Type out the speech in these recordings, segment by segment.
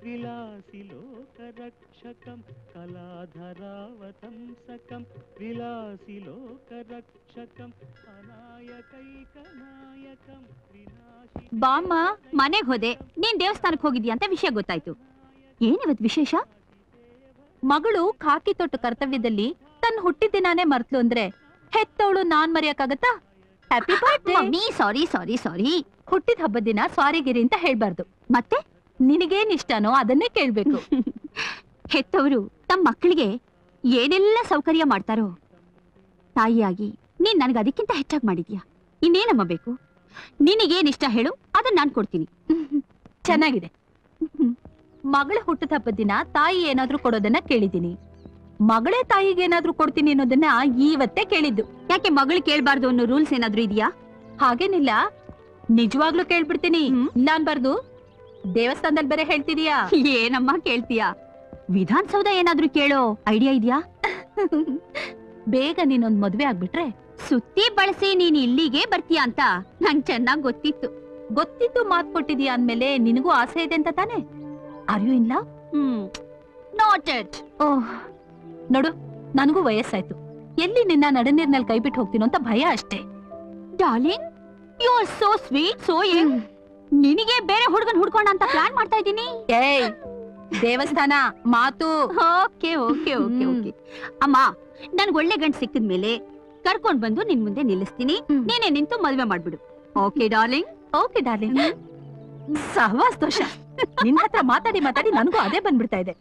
విలాసి లోకరక్షకం కళాధరావతంసకం విలాసి లోకరక్షకం ಅನಾಯಕೈಕನಾಯಕಂ ವಿನಾಶಿ ಬಾಮ್ಮ ಮನೆಗ್ ಹೋದೆ ನೀನ್ ದೇವಸ್ಥಾನಕ್ ಹೋಗಿದ್ಯಾ ಅಂತ ವಿಷಯ ಗೊತ್ತಾಯ್ತು ಏನಿವತ್ ವಿಶೇಷ ಮಗಳು ಖಾಕಿ ತೊಟ್ಟು ಕರ್ತವ್ಯದಲ್ಲಿ ತನ್ನ ಹುಟ್ಟಿದಿನಾನೇ ಮರ್ತ್ಲು ಅಂದ್ರೆ ಹೆತ್ತವಳು ನಾನ್ ಮರೆಯಕ್ಕಾಗತ್ತಾ happy birthday mummy sorry sorry sorry ಹುಟ್ಟಿದ ಹಬ್ಬದ ದಿನ ಸಾರಿಗಿರಿ ಅಂತ ಹೇಳ್ಬಾರ್ದು ಮತ್ತೆ ನಿನಗೇನ್ ಇಷ್ಟನೋ ಅದನ್ನೇ ಕೇಳ್ಬೇಕು ಹೆತ್ತವರು ತಮ್ಮ ಮಕ್ಕಳಿಗೆ ಏನೆಲ್ಲ ಸೌಕರ್ಯ ಮಾಡ್ತಾರೋ ತಾಯಿಯಾಗಿ ನೀನ್ ನನಗೆ ಅದಕ್ಕಿಂತ ಹೆಚ್ಚಾಗಿ ಮಾಡಿದ್ಯಾ ಇನ್ನೇನಮ್ಮ ಬೇಕು ನಿನಗೇನ್ ಇಷ್ಟ ಹೇಳು ಅದನ್ನ ನಾನ್ ಕೊಡ್ತೀನಿ ಚೆನ್ನಾಗಿದೆ ಮಗಳ ಹುಟ್ಟದ ಹಬ್ಬದ ದಿನ ತಾಯಿ ಏನಾದ್ರೂ ಕೊಡೋದನ್ನ ಕೇಳಿದ್ದೀನಿ ಮಗಳೇ ತಾಯಿಗೆ ಏನಾದ್ರೂ ಕೊಡ್ತೀನಿ ಅನ್ನೋದನ್ನ ಇವತ್ತೇ ಕೇಳಿದ್ದು ಯಾಕೆ ಮಗಳು ಕೇಳ್ಬಾರ್ದು ಅನ್ನೋ ರೂಲ್ಸ್ ಏನಾದ್ರೂ ಇದೆಯಾ ಹಾಗೇನಿಲ್ಲ ನಿಜವಾಗ್ಲೂ ಕೇಳ್ಬಿಡ್ತೀನಿ ಇಲ್ಲ ಅನ್ಬಾರ್ದು ದೇವಸ್ಥಾನದಲ್ಲಿ ಬೇರೆ ಹೇಳ್ತಿದೀಯಾ ಏನಮ್ಮ ಕೇಳ್ತೀಯಾ ವಿಧಾನಸೌಧ ಏನಾದ್ರೂ ಕೇಳೋ ಐಡಿಯಾ ಇದೆಯಾ ಬೇಗ ನೀನೊಂದ್ ಮದ್ವೆ ಆಗ್ಬಿಟ್ರೆ ಸುತ್ತಿ ಬಳಸಿ ನೀನ್ ಇಲ್ಲಿಗೆ ಬರ್ತೀಯ ಅಂತ ನಂಗ್ ಚೆನ್ನಾಗ್ ಗೊತ್ತಿತ್ತು ಗೊತ್ತಿದ್ದು ಮಾತ್ ಕೊಟ್ಟಿದ್ಯಾ ಅಂದ್ಮೇಲೆ ನಿನಗೂ ಆಸೆ ಇದೆ ಅಂತ ತಾನೆ ಆರ್ ಯು ಇಲ್ಲ ಹ್ಮ್ ನಾಟೆಡ್ ಓಹ್ ನೋಡು ನನಗೂ ವಯಸ್ಸಾಯ್ತು ಎಲ್ಲಿ ನಿನ್ನ ನಡುನೀರ್ನಲ್ಲಿ ಕೈ ಬಿಟ್ಟು ಹೋಗ್ತೀನೋ ಅಂತ ಭಯ ಅಷ್ಟೇ darling you are so sweet so ನಿನಗೆ ಬೇರೆ ಹುಡುಗನ್ ಹುಡ್ಕೋಣ ಅಂತ ಪ್ಲಾನ್ ಮಾಡ್ತಾ ಇದ್ದೀನಿ ಏಯ್ ದೇವಸ್ಥಾನ ಮಾತು ಓಕೆ ಓಕೆ ಓಕೆ ಓಕೆ ಅಮ್ಮ ನನ್ಗೆ ಒಳ್ಳೆ ಗಂಟ್ ಸಿಕ್ಕಿದ್ಮೇಲೆ ಕರ್ಕೊಂಡ್ ಬಂದು ನಿನ್ ಮುಂದೆ ನಿಲ್ಲಿಸ್ತೀನಿ ನೀನೇ ನಿಂತು ಮದ್ವೆ ಮಾಡ್ಬಿಡು ಓಕೆ ಡಾರ್ಲಿಂಗ್ ಓಕೆ ಡಾರ್ಲಿಂಗ್ ಸಹವಾಸ್ ದೋಷ ನಿನ್ನ ಹತ್ರ ಮಾತಾಡಿ ಮಾತಾಡಿ ನನಗೂ ಅದೇ ಬಂದ್ಬಿಡ್ತಾ ಇದೆ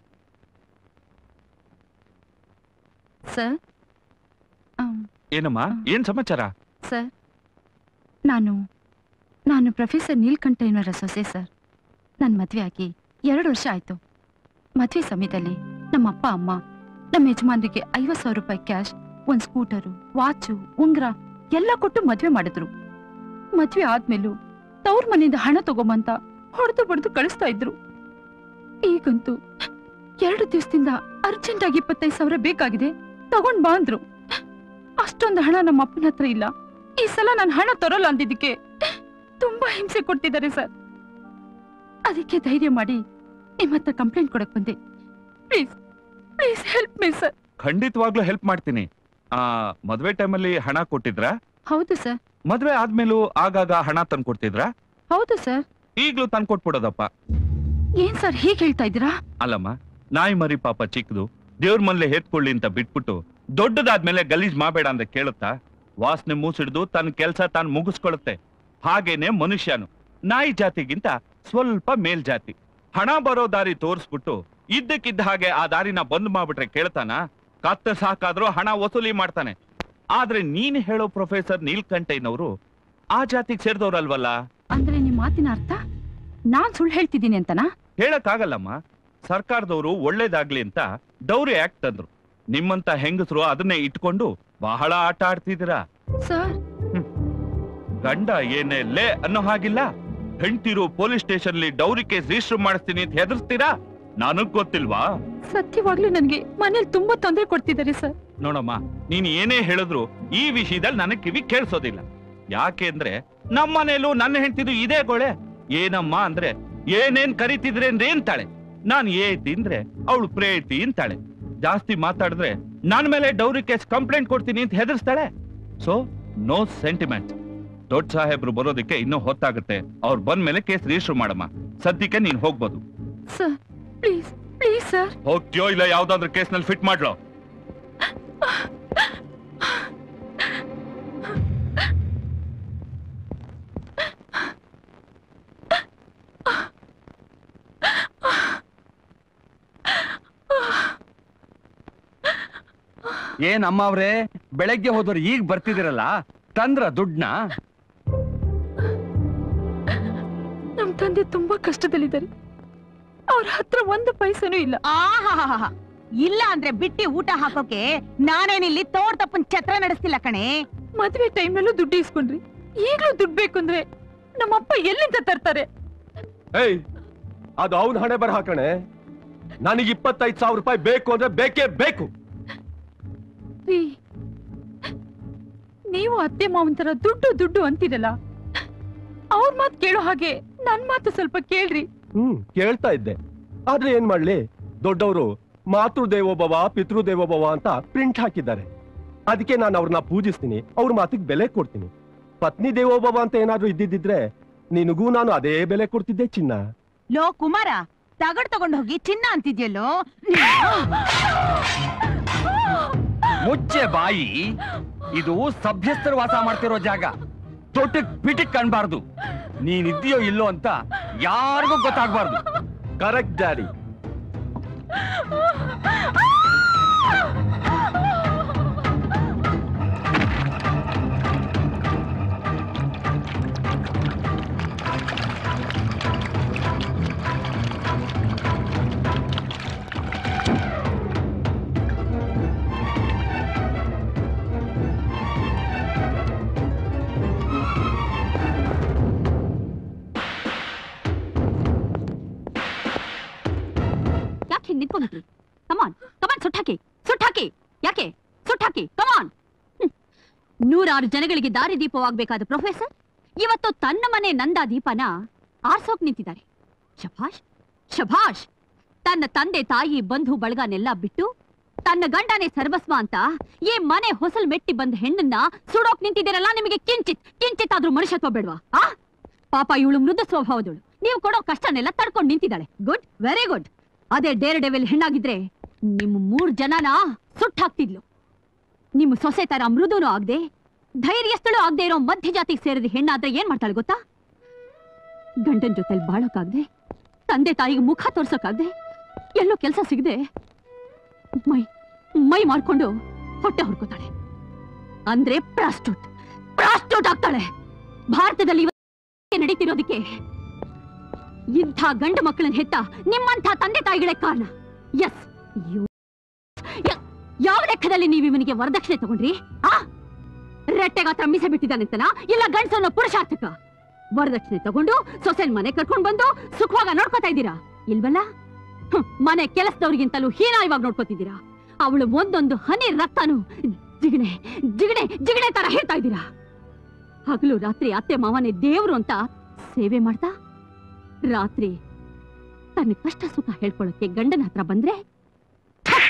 ಸರ್ ಏನಮ್ಮ ಏನ್ ಸಮಾಚಾರ ಸರ್ ನಾನು ನಾನು ಪ್ರೊಫೆಸರ್ ನೀಲ್ಕಂಠಯ್ಯನವರ ಸೊಸೆ ಸರ್ ನನ್ನ ಮದುವೆ ಆಗಿ ಎರಡು ವರ್ಷ ಆಯ್ತು ಮದುವೆ ಸಮಯದಲ್ಲಿ ನಮ್ಮ ಅಪ್ಪ ಅಮ್ಮ ನಮ್ಮ ಯಜಮಾನ್ರಿಗೆ ಐವತ್ ಸಾವಿರ ರೂಪಾಯಿ ಕ್ಯಾಶ್ ಒಂದ್ ಸ್ಕೂಟರು ವಾಚು ಉಂಗ್ರ ಎಲ್ಲ ಕೊಟ್ಟು ಮದ್ವೆ ಮಾಡಿದ್ರು ಮದ್ವೆ ಆದ್ಮೇಲೂ ತವ್ರ ಮನೆಯಿಂದ ಹಣ ತಗೊಂಬಂತ ಹೊಡೆದು ಬಡ್ದು ಕಳಿಸ್ತಾ ಇದ್ರು ಈಗಂತೂ ಎರಡು ದಿವಸದಿಂದ ಅರ್ಜೆಂಟ್ ಆಗಿ ಇಪ್ಪತ್ತೈದು ಸಾವಿರ ಬೇಕಾಗಿದೆ ತಗೊಂಡ್ ಬಾ ಅಂದ್ರು ಅಷ್ಟೊಂದು ಹಣ ನಮ್ಮ ಅಪ್ಪನ ಹತ್ರ ಇಲ್ಲ ಈ ಸಲ ನಾನು ಹಣ ತರೋಲ್ಲ ಅಂದಿದ್ದಕ್ಕೆ ತುಂಬಾ ಹಿಂಸೆ ಕೊಡ್ತಿದ್ದಾರೆ ಸರ್ ಅದಕ್ಕೆ ಧೈರ್ಯ ಮಾಡಿ ನಿಮ್ಮ ಹತ್ರ ಕಂಪ್ಲೇಂಟ್ ಕೊಡಕ್ ಬಂದೆ please please help me sir ಖಂಡಿತವಾಗ್ಲೂ ಹೆಲ್ಪ್ ಮಾಡ್ತೀನಿ ಆ ಮದ್ವೆ ಟೈಮಲ್ಲಿ ಹಣ ಕೊಟ್ಟಿದ್ರಾ ಹೌದು ಸರ್ ಮದ್ವೆ ಆದ್ಮೇಲೂ ಆಗಾಗ ಹಣ ತಂದ್ಕೊಡ್ತಿದ್ರಾ ಹೌದು ಸರ್ ಈಗ್ಲೂ ತಂದ್ಕೊಟ್ಬಿಡೋದಪ್ಪ ಏನ್ ಸರ್ ಹೀಗೆ ಹೇಳ್ತಾ ಇದ್ದೀರಾ ಅಲ್ಲಮ್ಮ ನಾಯಿ ಮರಿ ಪಾಪ ಚಿಕ್ಕದು ದೇವ್ರ ಮನೇಲೆ ಹೆತ್ಕೊಳ್ಳಿ ಅಂತ ಬಿಟ್ಬಿಟ್ಟು ದೊಡ್ಡದಾದ್ಮೇಲೆ ಗಲೀಜ್ ಮಾಡಬೇಡ ಅಂತ ಕೇಳುತ್ತಾ ವಾಸನೆ ಮೂಸಿಡ್ದು ತನ್ನ ಕೆಲಸ ತಾನು ಮುಗಿಸ್ಕೊಳುತ್ತೆ ಹಾಗೇನೆ ಮನುಷ್ಯನು ನಾಯಿ ಜಾತಿಗಿಂತ ಸ್ವಲ್ಪ ಮೇಲ್ಜಾತಿ ಹಣ ಬರೋ ದಾರಿ ತೋರಿಸ್ಬಿಟ್ಟು ಇದ್ದಕ್ಕಿದ್ದ ಹಾಗೆ ಆ ದಾರಿನ ಬಂದ್ ಮಾಡ್ಬಿಟ್ರೆ ಕೇಳ್ತಾನ ಕತ್ತ ಸಾಕಾದ್ರೂ ಹಣ ವಸೂಲಿ ಮಾಡ್ತಾನೆ ಆದ್ರೆ ನೀನ್ ಹೇಳೋ ಪ್ರೊಫೆಸರ್ ನೀಲ್ಕಂಠಯ್ಯನವರು ಆ ಜಾತಿಗೆ ಸೇರಿದವ್ರಲ್ವಲ್ಲ ಅಂದ್ರೆ ನಿಮ್ ಮಾತಿನ ಅರ್ಥ ನಾನ್ ಸುಳ್ಳು ಹೇಳ್ತಿದ್ದೀನಿ ಅಂತನಾ ಹೇಳಕ್ಕಾಗಲ್ಲಮ್ಮ ಸರ್ಕಾರದವರು ಒಳ್ಳೇದಾಗ್ಲಿ ಅಂತ ಡೌರಿ ಆಕ್ಟ್ ತಂದ್ರು ನಿಮ್ಮಂತ ಹೆಂಗಸರು ಅದನ್ನೇ ಇಟ್ಕೊಂಡು ಬಹಳ ಆಟ ಆಡ್ತಿದ್ದೀರಾ ಸರ್ ಗಂಡ ಏನೇ ಲೇ ಅನ್ನೋ ಹಾಗಿಲ್ಲ ಹೆಂಡ್ತಿರು ಪೊಲೀಸ್ ಸ್ಟೇಷನ್ ಅಲ್ಲಿ ಡೌರಿ ಕೇಸ್ ರಿಜಿಸ್ಟರ್ ಮಾಡಿಸ್ತೀನಿ ಅಂತ ಹೆದರ್ಸ್ತೀರಾ ನನಗ್ ಗೊತ್ತಿಲ್ವಾ ಸತ್ಯವಾಗ್ಲೂ ನನ್ಗೆ ಮನೇಲಿ ತುಂಬಾ ತೊಂದರೆ ಕೊಡ್ತಿದ್ದಾರೆ ಸರ್ ನೋಡಮ್ಮ ನೀನ್ ಏನೇ ಹೇಳಿದ್ರು ಈ ವಿಷಯದಲ್ಲಿ ನನಗ್ ಕಿವಿ ಕೇಳಿಸೋದಿಲ್ಲ ಯಾಕೆ ಅಂದ್ರೆ ನಮ್ಮನೇಲೂ ನನ್ನ ಹೆಂಡ್ತಿದು ಇದೇ ಗೋಳೆ ಏನಮ್ಮ ಅಂದ್ರೆ ಏನೇನ್ ಕರಿತಿದ್ರೆ ಅಂದ್ರೆ ಅಂತಾಳೆ ನಾನ್ ಏತಿ ಅಂದ್ರೆ ಅವಳು ಪ್ರೇತಿ ಅಂತಾಳೆ ಜಾಸ್ತಿ ಮಾತಾಡಿದ್ರೆ ನನ್ ಮೇಲೆ ಡೌರಿ ಕೇಸ್ ಕಂಪ್ಲೇಂಟ್ ಕೊಡ್ತೀನಿ ಅಂತ ಹೆದರ್ಸ್ತಾಳೆ ಸೊ ನೋ ಸೆಂಟಿಮೆಂಟ್ ದೊಡ್ಡ ಸಾಹೇಬ್ರು ಬರೋದಕ್ಕೆ ಇನ್ನೂ ಹೊತ್ತಾಗುತ್ತೆ ಅವ್ರು ಬಂದ್ಮೇಲೆ ಕೇಸ್ ರಿಜಿಸ್ಟರ್ ಮಾಡಮ್ಮ ಸದ್ಯಕ್ಕೆ ನೀನ್ ಹೋಗ್ಬೋದು ಸರ್ ಪ್ಲೀಸ್ ಪ್ಲೀಸ್ ಸರ್ ಹೋಗ್ತೀಯೋ ಇಲ್ಲ ಯಾವ್ದಾದ್ರು ಕೇಸ್ನಲ್ಲಿ ಫಿಟ್ ಮಾಡ್ಲೋ ಏನ್ ಅಮ್ಮ ಅವ್ರೆ ಬೆಳಗ್ಗೆ ಹೋದವ್ರು ಈಗ ಬರ್ತಿದಿರಲ್ಲ ತಂದ್ರ ದುಡ್ನ ನಮ್ ತಂದೆ ತುಂಬಾ ಕಷ್ಟದಲ್ಲಿದ್ದಾರೆ ಅವ್ರ ಹತ್ರ ಒಂದು ಪೈಸನೂ ಇಲ್ಲ ಆಹಾಹಾಹಾ. ಇಲ್ಲ ಅಂದ್ರೆ ಬಿಟ್ಟಿ ಊಟ ಹಾಕೋಕೆ ನಾನೇನಿಲ್ಲಿ ತೋರ್ ತಪ್ಪನ್ ಛತ್ರ ನಡೆಸ್ತಿಲ್ಲ ಕಣೆ ಮದ್ವೆ ಟೈಮ್ನಲ್ಲೂ ದುಡ್ಡು ಇಸ್ಕೊಂಡ್ರಿ ಈಗ್ಲೂ ದುಡ್ಡು ಬೇಕು ಅಂದ್ರೆ ನಮ್ಮಪ್ಪ ಎಲ್ಲಿಂದ ತರ್ತಾರೆ ಏಯ್ ಅದು ಅವನ ಹಣೆ ಬರ ಹಾಕಣೆ ನನಗೆ ಇಪ್ಪತ್ತೈದು ಸಾವಿರ ರೂಪಾಯಿ ಬೇಕು ಅಂದ್ರೆ ಬೇಕೇ ಬೇಕು ರೀ ನೀವು ಅತ್ತೆ ಮಾವನ್ ತರ ದುಡ್ಡು ದುಡ್ಡು ಅಂತಿರಲ್ಲ ಅವ್ರ ಮಾತು ಕೇಳೋ ಹಾಗೆ ನನ್ ಮಾತು ಸ್ವಲ್ಪ ಕೇಳ್ರಿ ಹ್ಮ್ ಕೇಳ್ತಾ ಇದ್ದೆ ಆದ್ರೆ ಏನ್ ಮಾಡ್ಲಿ ದೊಡ್ಡವರು ಮಾತೃದೇವೋಭವ ಪಿತೃದೇವೋಭವ ಅಂತ ಪ್ರಿಂಟ್ ಹಾಕಿದ್ದಾರೆ ಅದಕ್ಕೆ ನಾನು ಅವ್ರನ್ನ ಪೂಜಿಸ್ತೀನಿ ಅವ್ರ ಮಾತಿಗೆ ಬೆಲೆ ಕೊಡ್ತೀನಿ ಪತ್ನಿ ದೇವೋಭವ ಅಂತ ಏನಾದ್ರೂ ಇದ್ದಿದ್ರೆ ನಿನಗೂ ನಾನು ಅದೇ ಬೆಲೆ ಕೊಡ್ತಿದ್ದೆ ಚಿನ್ನ ಲೋ ಕುಮಾರ ತಗಡ್ ತಗೊಂಡ್ ಹೋಗಿ ಚಿನ್ನ ಅಂತಿದ್ಯಲ್ಲೋ ಮುಚ್ಚೆ ಬಾಯಿ ಇದು ಸಭ್ಯಸ್ಥರು ವಾಸ ಮಾಡ್ತಿರೋ ಜಾಗ ತೊಟ್ಟಕ್ ಪಿಟಿಕ್ ಕಾಣ್ಬಾರ್ದು ನೀನಿದ್ಯೋ ಇಲ್ಲೋ ಅಂತ ಯಾರಿಗೂ ಗೊತ್ತಾಗ್ಬಾರ್ದು ಕರೆಕ್ಟ್ ಡ್ಯಾಡಿ ಯಾಕೆ ಹಿಂಗ್ ನಿಂತ್ಕೊಂಡ್ರಿ ಕಮಾನ್ ಕಮಾನ್ ಸುಟ್ಟಾಕಿ ಸುಟ್ಟಾಕಿ ಯಾಕೆ ಸುಟ್ಟಾಕಿ ಕಮಾನ್ ನೂರಾರು ಜನಗಳಿಗೆ ದಾರಿದೀಪವಾಗಬೇಕಾದ ಪ್ರೊಫೆಸರ್ ಇವತ್ತು ತನ್ನ ಮನೆ ನಂದ ದೀಪನ ಆರ್ಸೋಕ್ ನಿಂತಿದ್ದಾರೆ ಶಭಾಷ್ ಶಭಾಷ್ ತನ್ನ ತಂದೆ ತಾಯಿ ಬಂಧು ಬಳಗನೆಲ್ಲ ಬಿಟ್ಟು ತನ್ನ ಗಂಡನೇ ಸರ್ವಸ್ವ ಅಂತ ಈ ಮನೆ ಹೊಸಲ್ ಮೆಟ್ಟಿ ಬಂದ ಹೆಣ್ಣನ್ನ ಸುಡೋಕ್ ನಿಂತಿದ್ದೀರಲ್ಲ ನಿಮಗೆ ಕಿಂಚಿತ್ ಕಿಂಚಿತ್ ಆದ್ರೂ ಮನುಷ್ಯತ್ವ ಬೇಡ್ವಾ ಆ ಪಾಪ ಇವಳು ಮೃದು ಸ್ವಭಾವದಳು ನೀವು ಕೊಡೋ ಕಷ್ಟನೆಲ್ಲ ತಡ್ಕೊಂಡು ನಿಂತಿದ್ದಾಳೆ ಗುಡ್ ವೆರಿ ಗುಡ್ ಅದೇ ಡೇರ್ ಡೆವಿಲ್ ಹೆಣ್ಣಾಗಿದ್ರೆ ನಿಮ್ಮ ಮೂರ್ ಜನನ ಸುಟ್ಟಾಕ್ತಿದ್ಲು ನಿಮ್ಮ ಸೊಸೆ ತರ ಮೃದುನು ಆಗದೆ ಧೈರ್ಯಸ್ಥಳು ಆಗದೆ ಇರೋ ಮಧ್ಯ ಜಾತಿಗೆ ಸೇರಿದ ಹೆಣ್ಣಾದ್ರೆ ಏನ್ ಮಾಡ್ತಾಳೆ ಗೊತ್ತಾ ಗಂಡನ್ ಜೊತೆಲಿ ಬಾಳೋಕಾಗ್ದೆ ತಂದೆ ತಾಯಿಗೆ ಮುಖ ತೋರ್ಸೋಕಾಗ್ದೆ ಎಲ್ಲೋ ಕೆಲಸ ಸಿಗದೆ ಮೈ ಮೈ ಮಾಡ್ಕೊಂಡು ಹೊಟ್ಟೆ ಹೊರ್ಕೋತಾಳೆ ಅಂದ್ರೆ ಪ್ರಾಸ್ಟೂಟ್ ಪ್ರಾಸ್ಟೂಟ್ ಆಗ್ತಾಳೆ ಭಾರತದಲ್ಲಿ ಇವತ್ತು ನಡೀತಿರೋದಕ್ಕೆ ಇಂಥ ಗಂಡು ಮಕ್ಕಳನ್ನ ಹೆತ್ತ ನಿಮ್ಮಂಥ ತಂದೆ ತಾಯಿಗಳೇ ಕಾರಣ ಎಸ್ ಯಾವ ಲೆಕ್ಕದಲ್ಲಿ ನೀವು ಇವನಿಗೆ ವರದಕ್ಷಿಣೆ ತಗೊಂಡ್ರಿ ಆ ರೆಟ್ಟೆಗಾತ್ರ ಮೀಸೆ ಬಿಟ್ಟಿದ್ದಾನಂತನ ಇಲ್ಲ ಗಂಡಸನ್ನ ಪುರುಷಾರ್ಥಕ ವರದಕ್ಷಿಣೆ ತಗೊಂಡು ಸೊಸೆನ್ ಮನೆ ಕರ್ಕೊಂಡ್ ಬಂದು ಸುಖವಾಗ ನೋಡ್ಕೊತಾ ಇದ್ದೀರಾ ಇಲ್ವಲ್ಲ ಹ್ಮ್, ಮನೆ ಕೆಲಸದವ್ರಿಗಿಂತಲೂ ಹೀನಾಯವಾಗಿ ನೋಡ್ಕೊತಿದ್ದೀರಾ ಅವಳು ಒಂದೊಂದು ಹನಿ ರಕ್ತನು ಜಿಗಣೆ ಜಿಗಣೆ ಜಿಗಣೆ ತರ ಹೇಳ್ತಾ ಇದ್ದೀರಾ ಹಗಲು ರಾತ್ರಿ ಅತ್ತೆ ಮಾವನೇ ದೇವ್ರು ಅಂತ ಸೇವೆ ಮಾಡ್ತಾ ರಾತ್ರಿ ತನ್ನ ಕಷ್ಟ ಸುಖ ಹೇಳ್ಕೊಳ್ಳೋಕೆ ಗಂಡನ ಹತ್ರ ಬಂದ್ರೆ ಛ!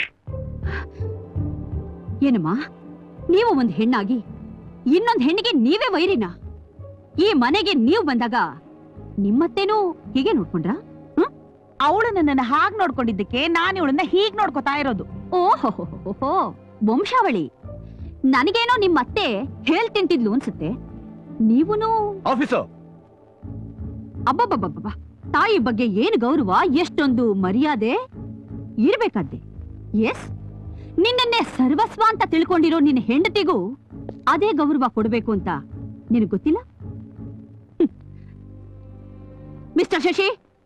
ಏನಮ್ಮ ನೀವು ಒಂದು ಹೆಣ್ಣಾಗಿ ಇನ್ನೊಂದು ಹೆಣ್ಣಿಗೆ ನೀವೇ ವೈರಿನ ಈ ಮನೆಗೆ ನೀವು ಬಂದಾಗ ನಿಮ್ಮತ್ತೇನೂ ಹೀಗೆ ನೋಡ್ಕೊಂಡ್ರಾ ಅವಳು ನನ್ನನ್ನ ಹಾಗ್ ನೋಡ್ಕೊಂಡಿದ್ದಕ್ಕೆ ನಾನು ಇವಳನ್ನ ಹೀಗ್ ನೋಡ್ಕೊತಾ ಇರೋದು ಓಹೋ ವಂಶಾವಳಿ ನನಗೇನೋ ನಿಮ್ಮ ಅತ್ತೆ ಹೇಳ್ ತಿಂತಿದ್ಲು ಅನ್ಸುತ್ತೆ ನೀವುನು ಆಫೀಸರ್ ಅಬ್ಬಬ್ಬಬ್ಬಬ್ಬ ತಾಯಿ ಬಗ್ಗೆ ಏನು ಗೌರವ ಎಷ್ಟೊಂದು ಮರ್ಯಾದೆ ಇರ್ಬೇಕಾದ್ದೆ ಎಸ್ ನಿನ್ನನ್ನೇ ಸರ್ವಸ್ವ ಅಂತ ತಿಳ್ಕೊಂಡಿರೋ ನಿನ್ನ ಹೆಂಡತಿಗೂ ಅದೇ ಗೌರವ ಕೊಡ್ಬೇಕು ಅಂತ ನಿನಗ್ ಗೊತ್ತಿಲ್ಲ ಹ್ಮ್. ಮಿಸ್ಟರ್ ಶಶಿ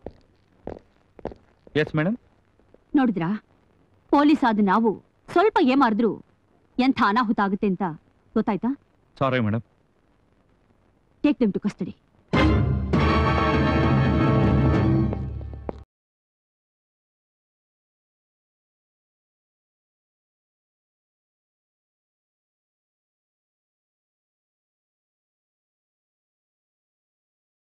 ಎಸ್ ಮೇಡಮ್ ನೋಡಿದ್ರಾ ಪೊಲೀಸ್ ಆದ ನಾವು ಸ್ವಲ್ಪ ಏಮಾರಿದ್ರು ಎಂಥ ಅನಾಹುತ ಆಗುತ್ತೆ ಅಂತ ಗೊತ್ತಾಯ್ತಾ sorry madam take them to custody